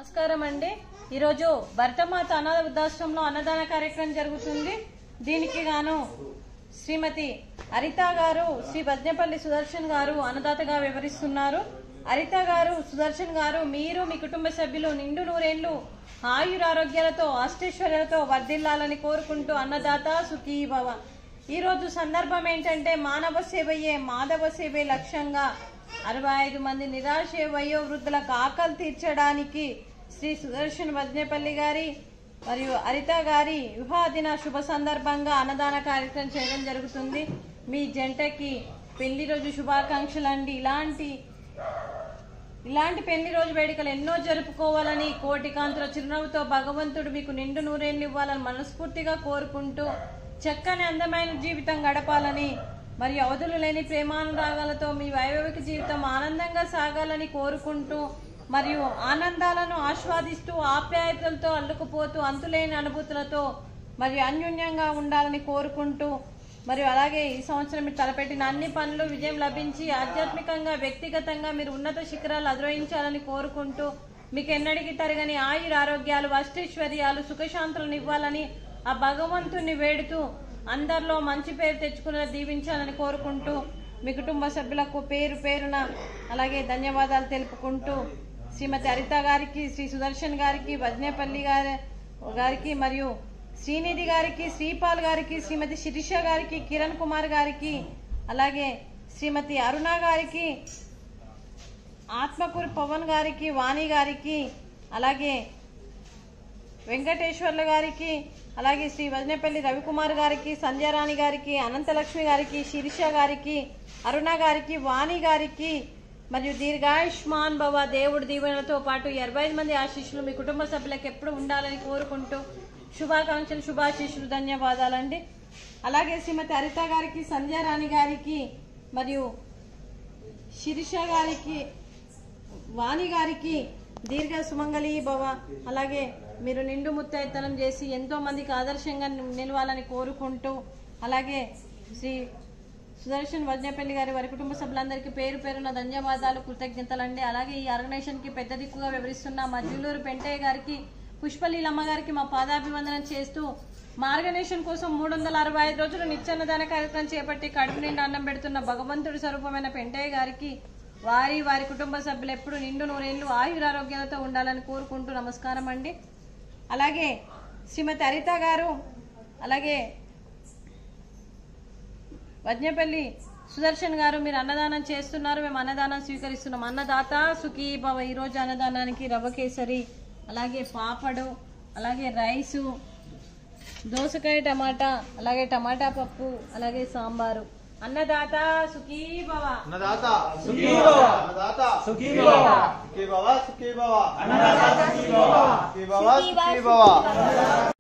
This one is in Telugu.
నమస్కారం అండి ఈరోజు భరతమాత అనాథ వృద్ధాశ్రమంలో అన్నదాన కార్యక్రమం జరుగుతుంది దీనికి గాను శ్రీమతి హరిత గారు శ్రీ బద్నేపల్లి సుదర్శన్ గారు అన్నదాతగా వివరిస్తున్నారు హరిత గారు సుదర్శన్ గారు మీరు మీ కుటుంబ సభ్యులు నిండు నూరేళ్లు ఆయురారోగ్యాలతో అష్టైశ్వర్యాలతో వర్ధిల్లాలని కోరుకుంటూ అన్నదాత సుఖీ భవ ఈ రోజు సందర్భం ఏంటంటే మానవ సేవయే మాధవ సేవే లక్ష్యంగా అరవై ఐదు మంది నిరాశ వయో వృద్ధులకు ఆకలి తీర్చడానికి శ్రీ సుదర్శన్ వజ్నేపల్లి గారి మరియు హరిత గారి వివాహ దిన శుభ సందర్భంగా అన్నదాన కార్యక్రమం చేయడం జరుగుతుంది మీ జంటకి పెళ్లి రోజు శుభాకాంక్షలు అండి ఇలాంటి ఇలాంటి పెళ్లి రోజు వేడుకలు ఎన్నో జరుపుకోవాలని కోటి కాంతుల చిరునవ్వుతో భగవంతుడు మీకు నిండు నూరేళ్ళు ఇవ్వాలని మనస్ఫూర్తిగా కోరుకుంటూ చక్కని అందమైన జీవితం గడపాలని మరియు అవధులు లేని ప్రేమానురాగాలతో మీ వైవాహిక జీవితం ఆనందంగా సాగాలని కోరుకుంటూ మరియు ఆనందాలను ఆస్వాదిస్తూ ఆప్యాయతలతో అల్లుకుపోతూ అంతులేని అనుభూతులతో మరియు అన్యోన్యంగా ఉండాలని కోరుకుంటూ మరియు అలాగే ఈ సంవత్సరం మీరు తలపెట్టిన అన్ని పనులు విజయం లభించి ఆధ్యాత్మికంగా వ్యక్తిగతంగా మీరు ఉన్నత శిఖరాలు అధిరోహించాలని కోరుకుంటూ మీకు ఎన్నడికి తరగని ఆయుర ఆరోగ్యాలు అష్టైశ్వర్యాలు సుఖశాంతులను ఇవ్వాలని ఆ భగవంతుని వేడుతూ అందరిలో మంచి పేరు తెచ్చుకునే దీవించాలని కోరుకుంటూ మీ కుటుంబ సభ్యులకు పేరు పేరున అలాగే ధన్యవాదాలు తెలుపుకుంటూ శ్రీమతి హరిత గారికి శ్రీ సుదర్శన్ గారికి వజ్నేపల్లి గారి గారికి మరియు శ్రీనిధి గారికి శ్రీపాల్ గారికి శ్రీమతి శిరీష గారికి కిరణ్ కుమార్ గారికి అలాగే శ్రీమతి అరుణ గారికి ఆత్మకూరి పవన్ గారికి వాణి గారికి అలాగే వెంకటేశ్వర్ల గారికి అలాగే శ్రీ వజనపల్లి రవికుమార్ గారికి సంధ్యారాణి గారికి అనంతలక్ష్మి గారికి శిరీష గారికి అరుణ గారికి వాణి గారికి మరియు దీర్ఘాయుష్మాన్ భవ దేవుడి దీవెనలతో పాటు ఇరవై ఐదు మంది ఆశీస్సులు మీ కుటుంబ సభ్యులకు ఎప్పుడు ఉండాలని కోరుకుంటూ శుభాకాంక్షలు శుభాశీస్సులు ధన్యవాదాలండి అలాగే శ్రీమతి హరిత గారికి సంధ్యారాణి గారికి మరియు శిరీష గారికి వాణి గారికి దీర్ఘ సుమంగళి భవ అలాగే మీరు నిండు ముత్తైతనం చేసి ఎంతో మందికి ఆదర్శంగా నిలవాలని కోరుకుంటూ అలాగే శ్రీ సుదర్శన్ వజ్ఞపల్లి గారి వారి కుటుంబ సభ్యులందరికీ పేరు పేరున ధన్యవాదాలు కృతజ్ఞతలండి అలాగే ఈ ఆర్గనైజేషన్ కి పెద్ద దిక్కుగా వివరిస్తున్న మా జిల్లూరు పెంటయ్య గారికి పుష్పలీలమ్మ గారికి మా పాదాభివందనం చేస్తూ మా ఆర్గనైజేషన్ కోసం మూడు వందల అరవై ఐదు రోజులు నిత్యాన్నదాన కార్యక్రమం చేపట్టి కడుపు నిండా అన్నం పెడుతున్న భగవంతుడి స్వరూపమైన పెంటయ్య గారికి వారి వారి కుటుంబ సభ్యులు ఎప్పుడు నిండు నూరేళ్లు ఆయురారోగ్యాలతో ఉండాలని కోరుకుంటూ నమస్కారం అండి అలాగే శ్రీమతి హరిత గారు అలాగే వజ్ఞపల్లి సుదర్శన్ గారు మీరు అన్నదానం చేస్తున్నారు మేము అన్నదానం స్వీకరిస్తున్నాం అన్నదాత సుఖీ భవ ఈరోజు అన్నదానానికి రవ్వ కేసరి అలాగే పాపడు అలాగే రైసు దోసకాయ టమాటా అలాగే టమాటా పప్పు అలాగే సాంబారు అన్నదాత సుఖీ భవ అన్నదాత సుఖీ భవ అన్నదాత సుఖీ భవ సుఖీ భవ సుఖీ భవ అన్నదాత సుఖీ భవ సుఖీ భవ సుఖీ భవ